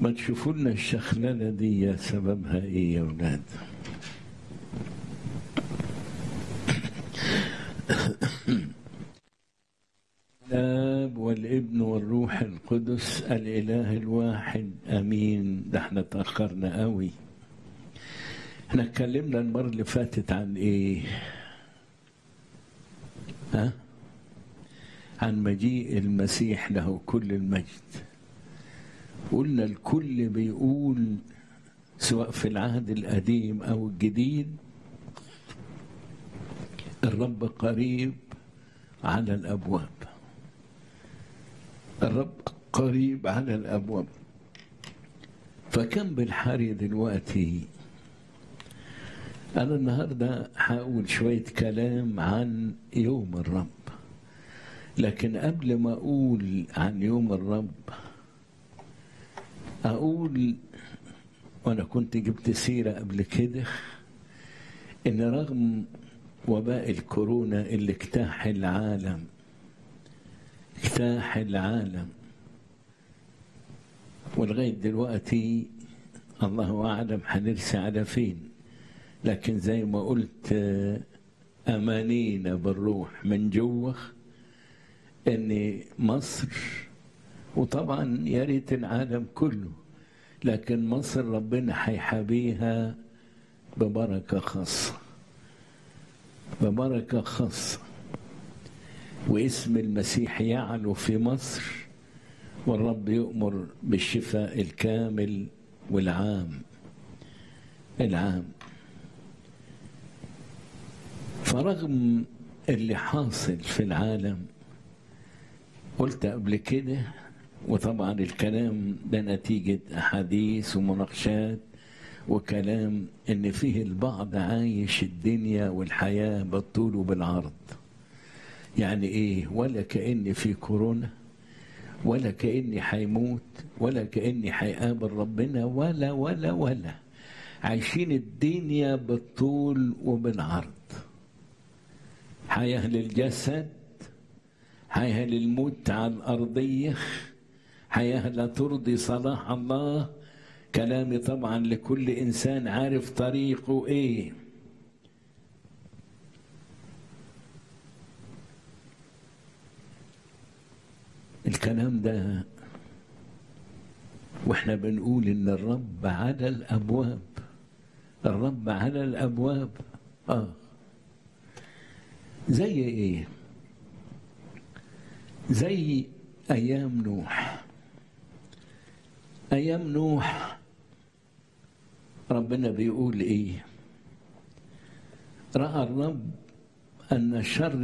ما تشوفوا لنا الشخللة دي سببها ايه يا ولاد الاب والابن والروح القدس الاله الواحد امين ده احنا اتاخرنا قوي احنا اتكلمنا المره اللي فاتت عن ايه ها عن مجيء المسيح له كل المجد قلنا الكل بيقول سواء في العهد القديم او الجديد الرب قريب على الابواب الرب قريب على الابواب فكم بالحري دلوقتي انا النهارده هقول شويه كلام عن يوم الرب لكن قبل ما اقول عن يوم الرب اقول وانا كنت جبت سيره قبل كده ان رغم وباء الكورونا اللي اجتاح العالم اجتاح العالم ولغايه دلوقتي الله اعلم هنرسي على فين لكن زي ما قلت امانينا بالروح من جوه ان مصر وطبعا يا ريت العالم كله لكن مصر ربنا هيحابيها ببركه خاصه ببركه خاصه واسم المسيح يعلو في مصر والرب يؤمر بالشفاء الكامل والعام العام فرغم اللي حاصل في العالم قلت قبل كده وطبعا الكلام ده نتيجة أحاديث ومناقشات وكلام إن فيه البعض عايش الدنيا والحياة بالطول وبالعرض يعني إيه ولا كأني في كورونا ولا كأني هيموت ولا كأني هيقابل ربنا ولا ولا ولا عايشين الدنيا بالطول وبالعرض حياة للجسد حياة للموت على الأرضية حياة لا ترضي صلاح الله كلامي طبعا لكل إنسان عارف طريقه إيه الكلام ده واحنا بنقول ان الرب على الابواب الرب على الابواب اه زي ايه زي ايام نوح ايام نوح ربنا بيقول ايه راى الرب ان الشر